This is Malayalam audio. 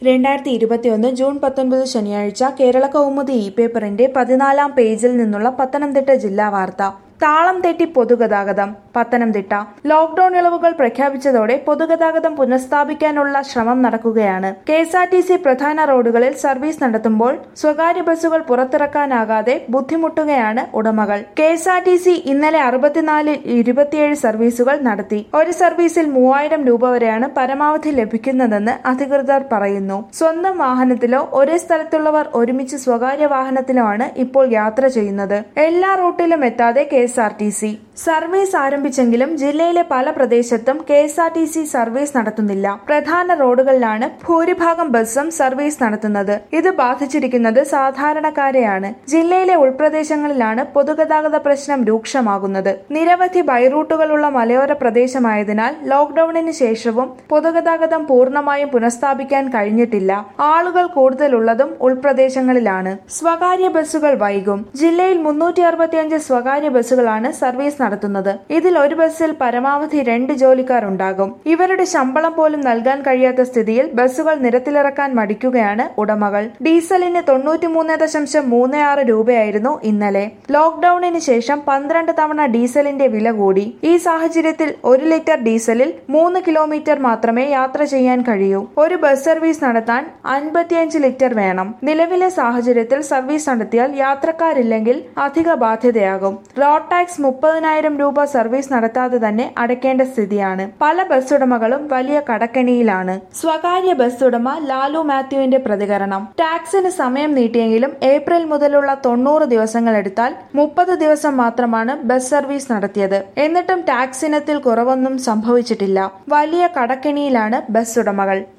രണ്ടായിരത്തി ഇരുപത്തിയൊന്ന് ജൂൺ പത്തൊൻപത് ശനിയാഴ്ച കേരള കൗമുദി ഇ പേപ്പറിന്റെ പതിനാലാം പേജിൽ നിന്നുള്ള പത്തനംതിട്ട ജില്ലാ വാർത്ത താളം തെറ്റി പൊതുഗതാഗതം പത്തനംതിട്ട ലോക്ഡൌൺ ഇളവുകൾ പ്രഖ്യാപിച്ചതോടെ പൊതുഗതാഗതം പുനഃസ്ഥാപിക്കാനുള്ള ശ്രമം നടക്കുകയാണ് K S R T C പ്രധാന റോഡുകളിൽ സർവീസ് നടത്തുമ്പോൾ സ്വകാര്യ ബസ്സുകൾ പുറത്തിറക്കാനാകാതെ ബുദ്ധിമുട്ടുകയാണ് ഉടമകൾ K S R T C ഇന്നലെ അറുപത്തിനാലിൽ ഇരുപത്തിയേഴ് സർവീസുകൾ നടത്തി ഒരു സർവീസിൽ മൂവായിരം രൂപ വരെയാണ് പരമാവധി ലഭിക്കുന്നതെന്ന് അധികൃതർ പറയുന്നു സ്വന്തം വാഹനത്തിലോ ഒരേ സ്ഥലത്തുള്ളവർ ഒരുമിച്ച് സ്വകാര്യ വാഹനത്തിലോ ആണ് ഇപ്പോൾ യാത്ര ചെയ്യുന്നത് എല്ലാ റൂട്ടിലും എത്താതെ K S R T C service ആരംഭിച്ചെങ്കിലും ജില്ലയിലെ പല പ്രദേശത്തും K S R T C service നടത്തുന്നില്ല പ്രധാന റോഡുകളിലാണ് ഭൂരിഭാഗം ബസ്സും സർവീസ് നടത്തുന്നത് ഇത് ബാധിച്ചിരിക്കുന്നത് സാധാരണക്കാരെയാണ് ജില്ലയിലെ ഉൾപ്രദേശങ്ങളിലാണ് പൊതുഗതാഗത പ്രശ്നം രൂക്ഷമാകുന്നത് നിരവധി ബൈറൂട്ടുകളുള്ള മലയോര പ്രദേശമായതിനാൽ ലോക്ഡൌണിന് ശേഷവും പൊതുഗതാഗതം പൂർണ്ണമായും പുനഃസ്ഥാപിക്കാൻ കഴിഞ്ഞിട്ടില്ല ആളുകൾ കൂടുതലുള്ളതും ഉൾപ്രദേശങ്ങളിലാണ് സ്വകാര്യ ബസ്സുകൾ വൈകും ജില്ലയിൽ മുന്നൂറ്റി അറുപത്തിയഞ്ച് സ്വകാര്യ ബസ്സുകളാണ് സർവീസ് നടത്തുന്നത് ഇതിൽ ഒരു ബസ്സിൽ പരമാവധി രണ്ട് ജോലിക്കാർ ഉണ്ടാകും ഇവരുടെ ശമ്പളം പോലും നൽകാൻ കഴിയാത്ത സ്ഥിതിയിൽ ബസ്സുകൾ നിരത്തിലിറക്കാൻ മടിക്കുകയാണ് ഉടമകൾ ഡീസലിന് തൊണ്ണൂറ്റിമൂന്ന് ദശാംശം മൂന്ന് ആറ് രൂപയായിരുന്നു ഇന്നലെ ലോക്ഡൌണിന് ശേഷം പന്ത്രണ്ട് തവണ ഡീസലിന്റെ വില കൂടി ഈ സാഹചര്യത്തിൽ ഒരു ലിറ്റർ ഡീസലിൽ മൂന്ന് കിലോമീറ്റർ മാത്രമേ യാത്ര ചെയ്യാൻ കഴിയൂ ഒരു ബസ് സർവീസ് നടത്താൻ അൻപത്തിയഞ്ച് ലിറ്റർ വേണം നിലവിലെ സാഹചര്യത്തിൽ സർവീസ് നടത്തിയാൽ യാത്രക്കാരില്ലെങ്കിൽ അധിക ബാധ്യതയാകും റോഡ് ടാക്സ് മുപ്പതിനായിരം രൂപ സർവീസ് നടത്താതെ തന്നെ അടയ്ക്കേണ്ട സ്ഥിതിയാണ് പല ബസ് ഉടമകളും വലിയ കടക്കെണിയിലാണ് സ്വകാര്യ ബസ് ഉടമ ലാലു മാത്യുവിന്റെ പ്രതികരണം ടാക്സിന് സമയം നീട്ടിയെങ്കിലും ഏപ്രിൽ മുതലുള്ള തൊണ്ണൂറ് ദിവസങ്ങൾ എടുത്താൽ മുപ്പത് ദിവസം മാത്രമാണ് ബസ് സർവീസ് നടത്തിയത് എന്നിട്ടും ടാക്സ് ഇനത്തിൽ കുറവൊന്നും സംഭവിച്ചിട്ടില്ല വലിയ കടക്കെണിയിലാണ് ബസ് ഉടമകൾ